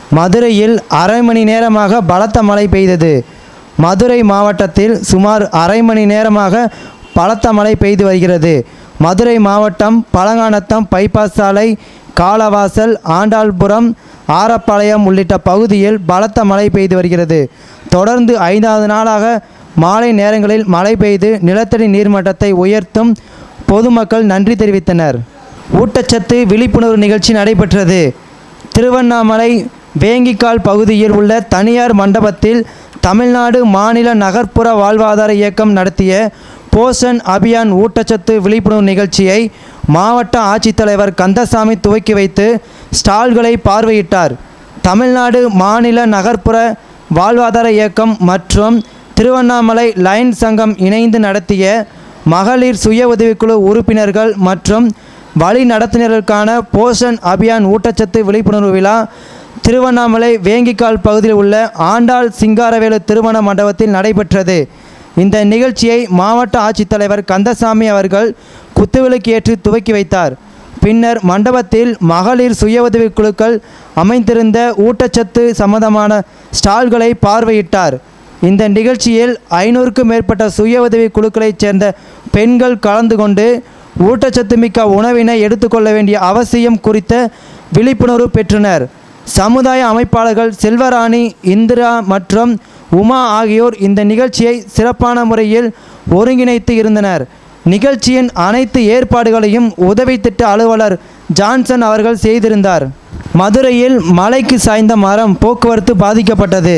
மதுரையில் அரை மணி நேரமாக பலத்த மழை பெய்தது மதுரை மாவட்டத்தில் சுமார் அரை மணி நேரமாக பலத்த மழை பெய்து வருகிறது மதுரை மாவட்டம் பழங்கானத்தம் பைபாஸ் சாலை காலவாசல் ஆண்டாள்புரம் ஆரப்பாளையம் உள்ளிட்ட பகுதியில் பலத்த மழை பெய்து வருகிறது தொடர்ந்து ஐந்தாவது நாளாக மாலை நேரங்களில் மழை பெய்து நிலத்தடி நீர்மட்டத்தை உயர்த்தும் பொதுமக்கள் நன்றி தெரிவித்தனர் ஊட்டச்சத்து விழிப்புணர்வு நிகழ்ச்சி நடைபெற்றது திருவண்ணாமலை வேங்கிக்கால் பகுதியில் உள்ள தனியார் மண்டபத்தில் தமிழ்நாடு மாநில நகர்ப்புற வாழ்வாதார இயக்கம் நடத்திய போஷன் அபியான் ஊட்டச்சத்து விழிப்புணர்வு நிகழ்ச்சியை மாவட்ட ஆட்சித்தலைவர் கந்தசாமி துவக்கி வைத்து ஸ்டால்களை பார்வையிட்டார் தமிழ்நாடு மாநில நகர்ப்புற வாழ்வாதார இயக்கம் மற்றும் திருவண்ணாமலை லைன் சங்கம் இணைந்து நடத்திய மகளிர் சுய உதவிக்குழு உறுப்பினர்கள் மற்றும் வழி நடத்துனர்களுக்கான போஷன் அபியான் ஊட்டச்சத்து விழிப்புணர்வு விழா திருவண்ணாமலை வேங்கிக்கால் பகுதியில் உள்ள ஆண்டாள் சிங்காரவேலு திருமண மண்டபத்தில் நடைபெற்றது இந்த நிகழ்ச்சியை மாவட்ட ஆட்சித்தலைவர் கந்தசாமி அவர்கள் குத்துவிளக்கு ஏற்றி துவக்கி வைத்தார் பின்னர் மண்டபத்தில் மகளிர் சுய உதவிக் குழுக்கள் அமைந்திருந்த ஊட்டச்சத்து சம்பந்தமான ஸ்டால்களை பார்வையிட்டார் இந்த நிகழ்ச்சியில் ஐநூறுக்கும் மேற்பட்ட சுய உதவி குழுக்களைச் சேர்ந்த பெண்கள் கலந்து கொண்டு ஊட்டச்சத்து மிக்க உணவினை எடுத்துக்கொள்ள வேண்டிய அவசியம் குறித்த விழிப்புணர்வு பெற்றனர் சமுதாய அமைப்பாளர்கள் செல்வராணி இந்திரா மற்றும் உமா ஆகியோர் இந்த நிகழ்ச்சியை சிறப்பான முறையில் ஒருங்கிணைத்து இருந்தனர் நிகழ்ச்சியின் அனைத்து ஏற்பாடுகளையும் உதவி திட்ட அலுவலர் ஜான்சன் அவர்கள் செய்திருந்தார் மதுரையில் மலைக்கு சாய்ந்த மரம் போக்குவரத்து பாதிக்கப்பட்டது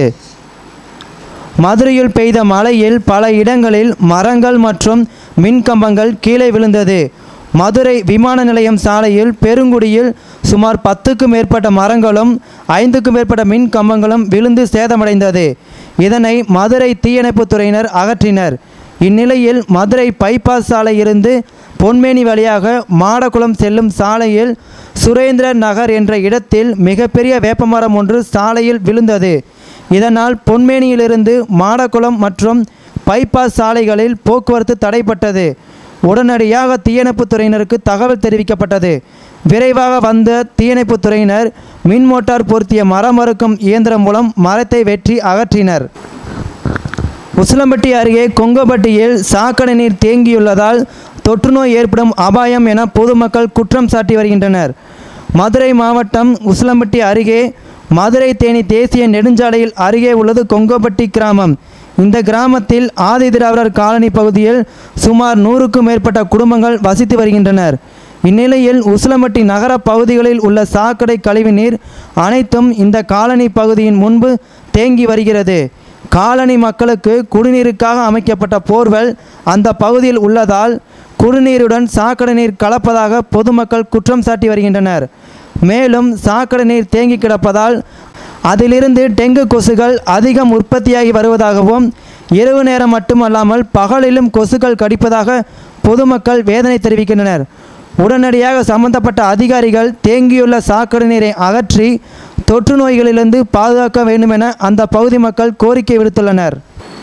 மதுரையில் பெய்த மழையில் பல இடங்களில் மரங்கள் மற்றும் மின்கம்பங்கள் கீழே விழுந்தது மதுரை விமான நிலையம் சாலையில் பெருங்குடியில் சுமார் பத்துக்கும் மேற்பட்ட மரங்களும் ஐந்துக்கும் மேற்பட்ட மின் கம்பங்களும் விழுந்து சேதமடைந்தது இதனை மதுரை தீயணைப்புத் துறையினர் அகற்றினர் இந்நிலையில் மதுரை பைபாஸ் சாலையிலிருந்து பொன்மேனி வழியாக மாடக்குளம் செல்லும் சாலையில் சுரேந்திர நகர் என்ற இடத்தில் மிகப்பெரிய வேப்பமரம் ஒன்று சாலையில் விழுந்தது இதனால் பொன்மேனியிலிருந்து மாடக்குளம் மற்றும் பைபாஸ் சாலைகளில் போக்குவரத்து தடைப்பட்டது உடனடியாக தீயணைப்புத் துறையினருக்கு தகவல் தெரிவிக்கப்பட்டது விரைவாக வந்த தீயணைப்புத் துறையினர் மின் மோட்டார் பொருத்திய மரம் அறுக்கும் இயந்திரம் மூலம் மரத்தை வெற்றி அகற்றினர் உசிலம்பட்டி அருகே கொங்கப்பட்டியில் சாக்கடை நீர் தேங்கியுள்ளதால் தொற்றுநோய் ஏற்படும் அபாயம் என பொதுமக்கள் குற்றம் சாட்டி வருகின்றனர் மதுரை மாவட்டம் உசிலம்பட்டி அருகே மதுரை தேனி தேசிய நெடுஞ்சாலையில் அருகே உள்ளது கொங்கப்பட்டி கிராமம் இந்த கிராமத்தில் ஆதிதிராவிடர் காலனி பகுதியில் சுமார் நூறுக்கும் மேற்பட்ட குடும்பங்கள் வசித்து வருகின்றனர் இந்நிலையில் உசிலம்பட்டி நகர பகுதிகளில் உள்ள சாக்கடை கழிவுநீர் அனைத்தும் இந்த காலனி பகுதியின் முன்பு தேங்கி வருகிறது காலனி மக்களுக்கு குடிநீருக்காக அமைக்கப்பட்ட போர்வெல் அந்த பகுதியில் உள்ளதால் குடிநீருடன் சாக்கடை நீர் கலப்பதாக பொதுமக்கள் குற்றம் சாட்டி வருகின்றனர் மேலும் சாக்கடை நீர் தேங்கி கிடப்பதால் அதிலிருந்து டெங்கு கொசுகள் அதிகம் உற்பத்தியாகி வருவதாகவும் இரவு நேரம் மட்டுமல்லாமல் பகலிலும் கொசுக்கள் கடிப்பதாக பொதுமக்கள் வேதனை தெரிவிக்கின்றனர் உடனடியாக சம்பந்தப்பட்ட அதிகாரிகள் தேங்கியுள்ள சாக்கடை நீரை அகற்றி தொற்று நோய்களிலிருந்து பாதுகாக்க வேண்டுமென அந்த பகுதி மக்கள் கோரிக்கை விடுத்துள்ளனர்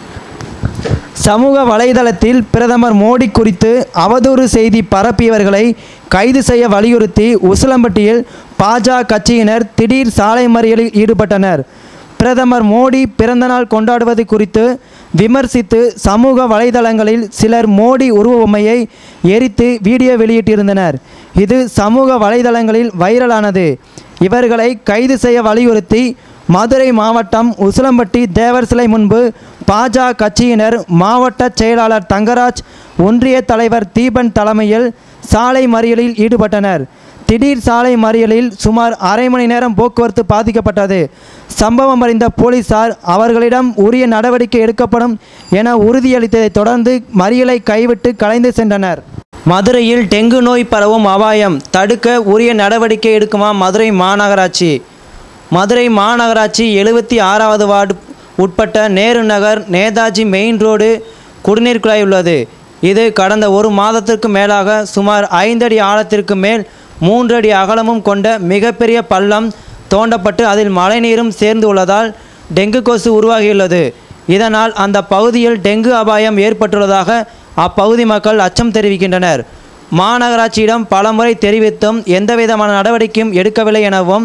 சமூக வலைதளத்தில் பிரதமர் மோடி குறித்து அவதூறு செய்தி பரப்பியவர்களை கைது செய்ய வலியுறுத்தி உசிலம்பட்டியில் பாஜக கட்சியினர் திடீர் சாலை மறியலில் ஈடுபட்டனர் பிரதமர் மோடி பிறந்தநாள் கொண்டாடுவது குறித்து விமர்சித்து சமூக வலைதளங்களில் சிலர் மோடி உருவ பொம்மையை எரித்து வீடியோ வெளியிட்டிருந்தனர் இது சமூக வலைதளங்களில் வைரலானது இவர்களை கைது செய்ய வலியுறுத்தி மதுரை மாவட்டம் உசிலம்பட்டி தேவர் சிலை முன்பு பாஜக கட்சியினர் மாவட்ட செயலாளர் தங்கராஜ் ஒன்றிய தலைவர் தீபன் தலைமையில் சாலை மறியலில் ஈடுபட்டனர் திடீர் சாலை மறியலில் சுமார் அரை மணி நேரம் போக்குவரத்து பாதிக்கப்பட்டது சம்பவம் அறிந்த போலீசார் அவர்களிடம் உரிய நடவடிக்கை எடுக்கப்படும் என உறுதியளித்ததைத் தொடர்ந்து மறியலை கைவிட்டு கலைந்து சென்றனர் மதுரையில் டெங்கு நோய் பரவும் அபாயம் தடுக்க உரிய நடவடிக்கை எடுக்குமா மதுரை மாநகராட்சி மதுரை மாநகராட்சி எழுபத்தி ஆறாவது வார்டு உட்பட்ட நேரு நகர் நேதாஜி மெயின் ரோடு குடிநீர் குழாய் உள்ளது இது கடந்த ஒரு மாதத்திற்கு மேலாக சுமார் ஐந்தடி ஆழத்திற்கு மேல் மூன்றடி அகலமும் கொண்ட மிகப்பெரிய பள்ளம் தோண்டப்பட்டு அதில் மழைநீரும் சேர்ந்து உள்ளதால் டெங்கு கொசு உருவாகியுள்ளது இதனால் அந்த பகுதியில் டெங்கு அபாயம் ஏற்பட்டுள்ளதாக அப்பகுதி மக்கள் அச்சம் தெரிவிக்கின்றனர் மாநகராட்சியிடம் பலமுறை தெரிவித்தும் எந்தவிதமான நடவடிக்கையும் எடுக்கவில்லை எனவும்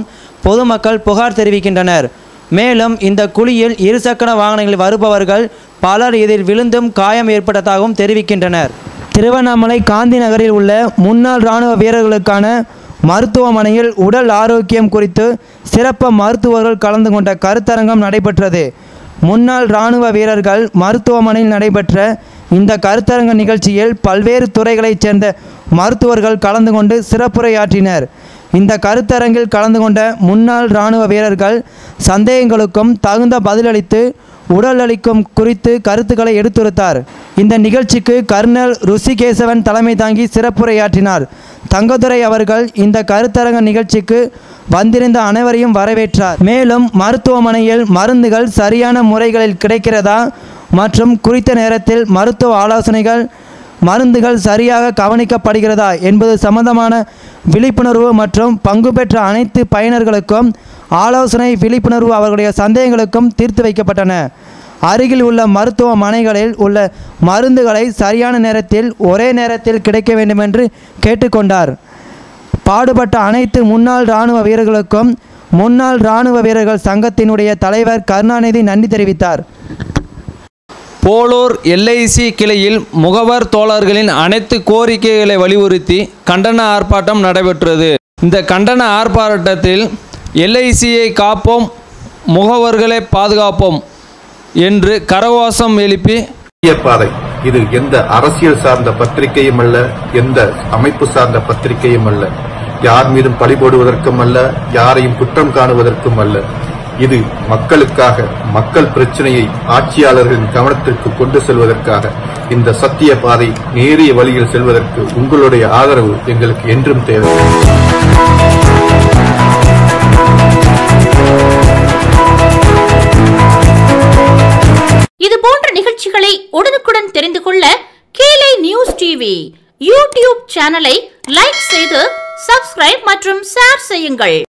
பொதுமக்கள் புகார் தெரிவிக்கின்றனர் மேலும் இந்த குழியில் இருசக்கர வாகனங்களில் வருபவர்கள் பலர் இதில் விழுந்தும் காயம் ஏற்பட்டதாகவும் தெரிவிக்கின்றனர் திருவண்ணாமலை காந்தி நகரில் உள்ள முன்னாள் இராணுவ வீரர்களுக்கான மருத்துவமனையில் உடல் ஆரோக்கியம் குறித்து சிறப்பு மருத்துவர்கள் கலந்து கொண்ட கருத்தரங்கம் நடைபெற்றது முன்னாள் இராணுவ வீரர்கள் மருத்துவமனையில் நடைபெற்ற இந்த கருத்தரங்க நிகழ்ச்சியில் பல்வேறு துறைகளைச் சேர்ந்த மருத்துவர்கள் கலந்து கொண்டு சிறப்புரையாற்றினர் இந்த கருத்தரங்கில் கலந்து கொண்ட முன்னாள் இராணுவ வீரர்கள் சந்தேகங்களுக்கும் தகுந்த பதிலளித்து உடல் அளிக்கும் குறித்து கருத்துக்களை எடுத்துரைத்தார் இந்த நிகழ்ச்சிக்கு கர்னல் ருஷிகேசவன் தலைமை தாங்கி சிறப்புரையாற்றினார் தங்கதுரை அவர்கள் இந்த கருத்தரங்க நிகழ்ச்சிக்கு வந்திருந்த அனைவரையும் வரவேற்றார் மேலும் மருத்துவமனையில் மருந்துகள் சரியான முறைகளில் கிடைக்கிறதா மற்றும் குறித்த நேரத்தில் மருத்துவ ஆலோசனைகள் மருந்துகள் சரியாக கவனிக்கப்படுகிறதா என்பது சம்பந்தமான விழிப்புணர்வு மற்றும் பங்கு பெற்ற அனைத்து பயனர்களுக்கும் ஆலோசனை விழிப்புணர்வு அவர்களுடைய சந்தேகங்களுக்கும் தீர்த்து வைக்கப்பட்டன அருகில் உள்ள மருத்துவமனைகளில் உள்ள மருந்துகளை சரியான நேரத்தில் ஒரே நேரத்தில் கிடைக்க வேண்டுமென்று கேட்டுக்கொண்டார் பாடுபட்ட அனைத்து முன்னாள் இராணுவ வீரர்களுக்கும் முன்னாள் இராணுவ வீரர்கள் சங்கத்தினுடைய தலைவர் கருணாநிதி நன்றி தெரிவித்தார் போலூர் எல்ஐசி கிளையில் முகவர் தோழர்களின் அனைத்து கோரிக்கைகளை வலியுறுத்தி கண்டன ஆர்ப்பாட்டம் நடைபெற்றது இந்த கண்டன ஆர்ப்பாட்டத்தில் எல்ஐசியை காப்போம் முகவர்களை பாதுகாப்போம் என்று கரகோஷம் எழுப்பி புதிய பாதை இது எந்த அரசியல் சார்ந்த பத்திரிகையும் அல்ல எந்த அமைப்பு சார்ந்த பத்திரிகையும் அல்ல யார் மீதும் பழி போடுவதற்கும் அல்ல யாரையும் குற்றம் காணுவதற்கும் அல்ல இது மக்களுக்காக மக்கள் பிரச்சனையை ஆட்சியாளர்களின் கவனத்திற்கு கொண்டு செல்வதற்காக இந்த சத்திய பாதை நேரிய வழியில் செல்வதற்கு உங்களுடைய ஆதரவு எங்களுக்கு என்றும் தேவை இது போன்ற நிகழ்ச்சிகளை உடனுக்குடன் தெரிந்து கொள்ள கீழே நியூஸ் டிவி யூடியூப் சேனலை லைக் செய்து சப்ஸ்கிரைப் மற்றும் ஷேர் செய்யுங்கள்